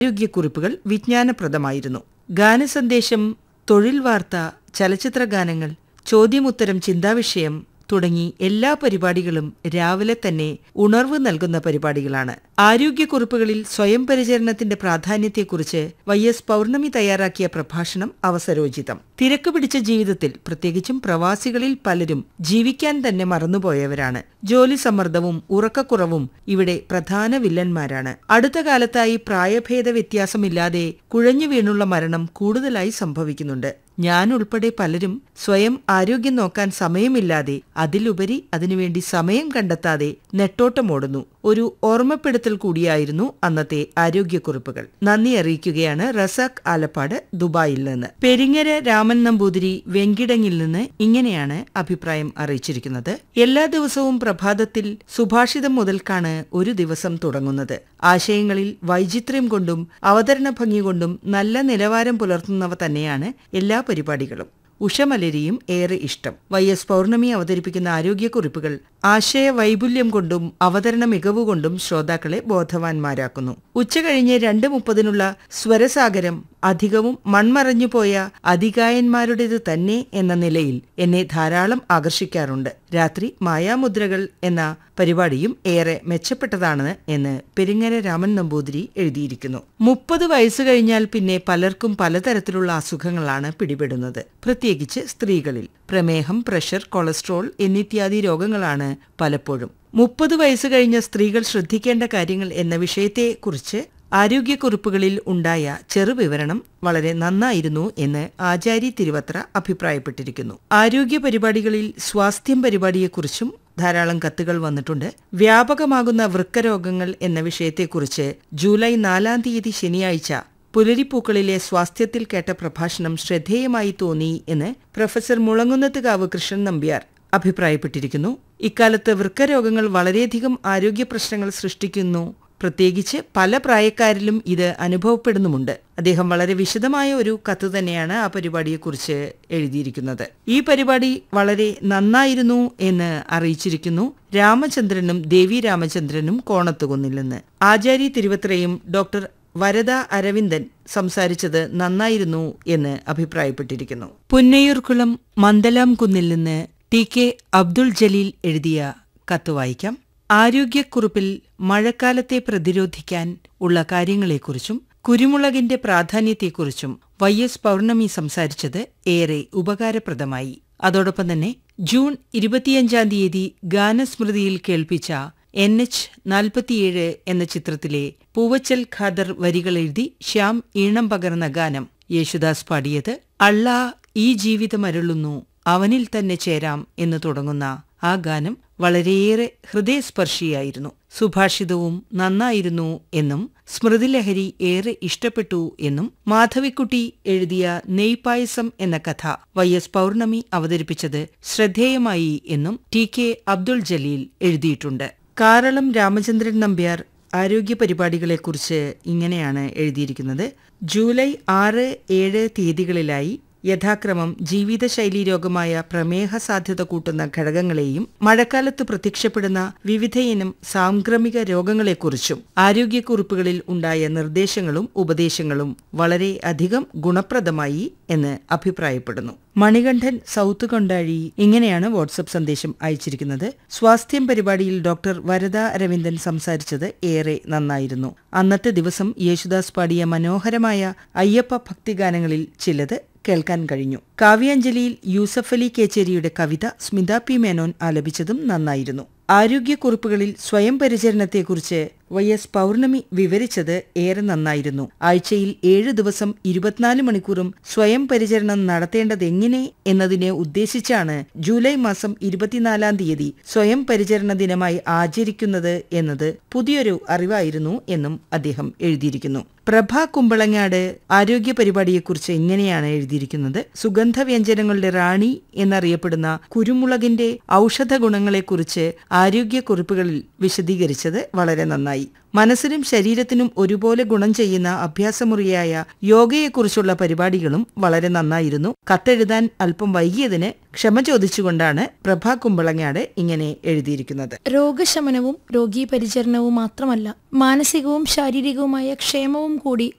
ആരോഗ്യക്കുറിപ്പുകൾ വിജ്ഞാനപ്രദമായിരുന്നു ഗാനസന്ദേശം തൊഴിൽ വാർത്ത ചലച്ചിത്ര ഗാനങ്ങൾ ചോദ്യമുത്തരം ചിന്താവിഷയം തുടങ്ങി എല്ലാ പരിപാടികളും രാവിലെ തന്നെ ഉണർവ് നൽകുന്ന പരിപാടികളാണ് ആരോഗ്യക്കുറിപ്പുകളിൽ സ്വയം പരിചരണത്തിന്റെ പ്രാധാന്യത്തെക്കുറിച്ച് വൈ എസ് പൗർണമി തയ്യാറാക്കിയ പ്രഭാഷണം അവസരോചിതം തിരക്ക് പിടിച്ച ജീവിതത്തിൽ പ്രത്യേകിച്ചും പ്രവാസികളിൽ പലരും ജീവിക്കാൻ തന്നെ മറന്നുപോയവരാണ് ജോലി സമ്മർദ്ദവും ഉറക്കക്കുറവും ഇവിടെ പ്രധാന വില്ലന്മാരാണ് അടുത്ത കാലത്തായി പ്രായഭേദ വ്യത്യാസമില്ലാതെ കുഴഞ്ഞു വീണുള്ള മരണം കൂടുതലായി സംഭവിക്കുന്നുണ്ട് ഞാൻ ഉൾപ്പെടെ പലരും സ്വയം ആരോഗ്യം നോക്കാൻ സമയമില്ലാതെ അതിലുപരി അതിനുവേണ്ടി സമയം കണ്ടെത്താതെ നെട്ടോട്ടമോടുന്നു ഒരു ഓർമ്മപ്പെടുത്തൽ കൂടിയായിരുന്നു അന്നത്തെ ആരോഗ്യക്കുറിപ്പുകൾ നന്ദി അറിയിക്കുകയാണ് റസാഖ് ആലപ്പാട് ദുബായിൽ നിന്ന് പെരിങ്ങര രാമൻ നമ്പൂതിരി വെങ്കിടങ്ങിൽ നിന്ന് ഇങ്ങനെയാണ് അഭിപ്രായം അറിയിച്ചിരിക്കുന്നത് എല്ലാ ദിവസവും പ്രഭാതത്തിൽ സുഭാഷിതം മുതൽക്കാണ് ഒരു ദിവസം തുടങ്ങുന്നത് ആശയങ്ങളിൽ വൈചിത്ര്യം കൊണ്ടും അവതരണ ഭംഗി കൊണ്ടും നല്ല നിലവാരം പുലർത്തുന്നവ തന്നെയാണ് എല്ലാ പരിപാടികളും ഉഷമലരിയും ഏറെ ഇഷ്ടം വൈ എസ് പൗർണമി അവതരിപ്പിക്കുന്ന ആരോഗ്യക്കുറിപ്പുകൾ ആശയ വൈപുല്യം കൊണ്ടും അവതരണ മികവുകൊണ്ടും ശ്രോതാക്കളെ ബോധവാന്മാരാക്കുന്നു ഉച്ചകഴിഞ്ഞ് രണ്ട് മുപ്പതിനുള്ള സ്വരസാഗരം അധികവും മൺമറഞ്ഞുപോയ അധികായന്മാരുടേത് തന്നെ എന്ന നിലയിൽ എന്നെ ധാരാളം ആകർഷിക്കാറുണ്ട് രാത്രി മായാമുദ്രകൾ എന്ന പരിപാടിയും ഏറെ മെച്ചപ്പെട്ടതാണ് എന്ന് പെരിങ്ങര രാമൻ നമ്പൂതിരി എഴുതിയിരിക്കുന്നു മുപ്പത് വയസ്സ് കഴിഞ്ഞാൽ പിന്നെ പലർക്കും പലതരത്തിലുള്ള അസുഖങ്ങളാണ് പിടിപെടുന്നത് പ്രത്യേകിച്ച് സ്ത്രീകളിൽ പ്രമേഹം പ്രഷർ കൊളസ്ട്രോൾ എന്നിത്യാദി രോഗങ്ങളാണ് പലപ്പോഴും മുപ്പത് വയസ്സ് കഴിഞ്ഞ സ്ത്രീകൾ ശ്രദ്ധിക്കേണ്ട കാര്യങ്ങൾ എന്ന വിഷയത്തെക്കുറിച്ച് ആരോഗ്യക്കുറിപ്പുകളിൽ ഉണ്ടായ ചെറുവിവരണം വളരെ നന്നായിരുന്നു എന്ന് ആചാരി തിരുവത്ര അഭിപ്രായപ്പെട്ടിരിക്കുന്നു ആരോഗ്യ പരിപാടികളിൽ സ്വാസ്ഥ്യം പരിപാടിയെക്കുറിച്ചും ധാരാളം കത്തുകൾ വന്നിട്ടുണ്ട് വ്യാപകമാകുന്ന വൃക്കരോഗങ്ങൾ എന്ന വിഷയത്തെക്കുറിച്ച് ജൂലൈ നാലാം തീയതി ശനിയാഴ്ച പുലരിപ്പൂക്കളിലെ സ്വാസ്ഥ്യത്തിൽ കേട്ട പ്രഭാഷണം ശ്രദ്ധേയമായി തോന്നി എന്ന് പ്രൊഫസർ മുളങ്ങുന്നത്തുകാവ് കൃഷ്ണൻ നമ്പ്യാർ അഭിപ്രായപ്പെട്ടിരിക്കുന്നു ഇക്കാലത്ത് വൃക്കരോഗങ്ങൾ വളരെയധികം ആരോഗ്യ പ്രശ്നങ്ങൾ സൃഷ്ടിക്കുന്നു പ്രത്യേകിച്ച് പല പ്രായക്കാരിലും ഇത് അനുഭവപ്പെടുന്നുമുണ്ട് അദ്ദേഹം വളരെ വിശദമായ ഒരു കത്ത് തന്നെയാണ് ആ പരിപാടിയെക്കുറിച്ച് എഴുതിയിരിക്കുന്നത് ഈ പരിപാടി വളരെ നന്നായിരുന്നു എന്ന് അറിയിച്ചിരിക്കുന്നു രാമചന്ദ്രനും ദേവി രാമചന്ദ്രനും കോണത്തുകുന്നിൽ നിന്ന് ആചാരി തിരുവത്രയും ഡോക്ടർ വരദ അരവിന്ദൻ സംസാരിച്ചത് നന്നായിരുന്നു എന്ന് അഭിപ്രായപ്പെട്ടിരിക്കുന്നു പുന്നയൂർക്കുളം മന്ദലാം കുന്നിൽ നിന്ന് ടി കെ അബ്ദുൾ ജലീൽ എഴുതിയ കത്ത് വായിക്കാം ആരോഗ്യക്കുറിപ്പിൽ മഴക്കാലത്തെ പ്രതിരോധിക്കാൻ ഉള്ള കാര്യങ്ങളെക്കുറിച്ചും കുരുമുളകിന്റെ പ്രാധാന്യത്തെക്കുറിച്ചും വൈ എസ് പൗർണമി സംസാരിച്ചത് ഏറെ ഉപകാരപ്രദമായി അതോടൊപ്പം തന്നെ ജൂൺ ഇരുപത്തിയഞ്ചാം തീയതി ഗാനസ്മൃതിയിൽ കേൾപ്പിച്ച എൻ എച്ച് നാൽപ്പത്തിയേഴ് എന്ന ചിത്രത്തിലെ പൂവച്ചൽ ഖാദർ വരികൾ എഴുതി ശ്യാം ഈണം പകർന്ന ഗാനം യേശുദാസ് പാടിയത് അള്ളാ ഈ ജീവിതമരുളുന്നു അവനിൽ തന്നെ ചേരാം എന്ന് തുടങ്ങുന്ന ആ ഗാനം വളരെയേറെ ഹൃദയസ്പർശിയായിരുന്നു സുഭാഷിതവും നന്നായിരുന്നു എന്നും സ്മൃതിലഹരി ഏറെ ഇഷ്ടപ്പെട്ടു എന്നും മാധവിക്കുട്ടി എഴുതിയ നെയ്പായസം എന്ന കഥ വൈ എസ് പൗർണമി അവതരിപ്പിച്ചത് ശ്രദ്ധേയമായി എന്നും ടി കെ അബ്ദുൾ ജലീൽ എഴുതിയിട്ടുണ്ട് കാരളം രാമചന്ദ്രൻ നമ്പ്യാർ ആരോഗ്യ പരിപാടികളെക്കുറിച്ച് ഇങ്ങനെയാണ് എഴുതിയിരിക്കുന്നത് ജൂലൈ ആറ് ഏഴ് തീയതികളിലായി യഥാക്രമം ജീവിതശൈലീ രോഗമായ പ്രമേഹ സാധ്യത കൂട്ടുന്ന ഘടകങ്ങളെയും മഴക്കാലത്ത് പ്രത്യക്ഷപ്പെടുന്ന വിവിധയിനം സാംക്രമിക രോഗങ്ങളെക്കുറിച്ചും ആരോഗ്യക്കുറിപ്പുകളിൽ ഉണ്ടായ നിർദ്ദേശങ്ങളും ഉപദേശങ്ങളും വളരെ അധികം ഗുണപ്രദമായി എന്ന് അഭിപ്രായപ്പെടുന്നു മണികണ്ഠൻ സൗത്ത് കൊണ്ടാഴി ഇങ്ങനെയാണ് വാട്സപ്പ് സന്ദേശം അയച്ചിരിക്കുന്നത് സ്വാസ്ഥ്യം പരിപാടിയിൽ ഡോക്ടർ വരദ അരവിന്ദൻ സംസാരിച്ചത് ഏറെ നന്നായിരുന്നു അന്നത്തെ ദിവസം യേശുദാസ് പാടിയ മനോഹരമായ അയ്യപ്പ ഭക്തിഗാനങ്ങളിൽ ചിലത് കേൾക്കാൻ കഴിഞ്ഞു കാവ്യാഞ്ജലിയിൽ യൂസഫ് അലി കേച്ചേരിയുടെ കവിത സ്മിത പി മേനോൻ ആലപിച്ചതും നന്നായിരുന്നു ആരോഗ്യക്കുറിപ്പുകളിൽ സ്വയം പരിചരണത്തെക്കുറിച്ച് വൈ എസ് പൗർണമി വിവരിച്ചത് ഏറെ നന്നായിരുന്നു ആഴ്ചയിൽ ഏഴ് ദിവസം ഇരുപത്തിനാല് മണിക്കൂറും സ്വയം പരിചരണം നടത്തേണ്ടതെങ്ങനെ എന്നതിനെ ഉദ്ദേശിച്ചാണ് ജൂലൈ മാസം ഇരുപത്തിനാലാം തീയതി സ്വയം പരിചരണ ദിനമായി ആചരിക്കുന്നത് എന്നത് പുതിയൊരു അറിവായിരുന്നു എന്നും അദ്ദേഹം എഴുതിയിരിക്കുന്നു പ്രഭ കുമ്പളങ്ങാട് ആരോഗ്യ പരിപാടിയെക്കുറിച്ച് ഇങ്ങനെയാണ് എഴുതിയിരിക്കുന്നത് സുഗന്ധവ്യഞ്ജനങ്ങളുടെ റാണി എന്നറിയപ്പെടുന്ന കുരുമുളകിന്റെ ഔഷധ ഗുണങ്ങളെക്കുറിച്ച് ആരോഗ്യക്കുറിപ്പുകളിൽ വിശദീകരിച്ചത് വളരെ നന്നായി നന്നായി മനസ്സിനും ശരീരത്തിനും ഒരുപോലെ ഗുണം ചെയ്യുന്ന അഭ്യാസമുറിയായ യോഗയെക്കുറിച്ചുള്ള പരിപാടികളും വളരെ നന്നായിരുന്നു കത്തെഴുതാൻ അല്പം വൈകിയതിന് ക്ഷമ ചോദിച്ചുകൊണ്ടാണ് പ്രഭ കുമ്പളങ്ങാട് ഇങ്ങനെ എഴുതിയിരിക്കുന്നത് രോഗശമനവും രോഗീ പരിചരണവും മാത്രമല്ല മാനസികവും ശാരീരികവുമായ ക്ഷേമവും കൂടി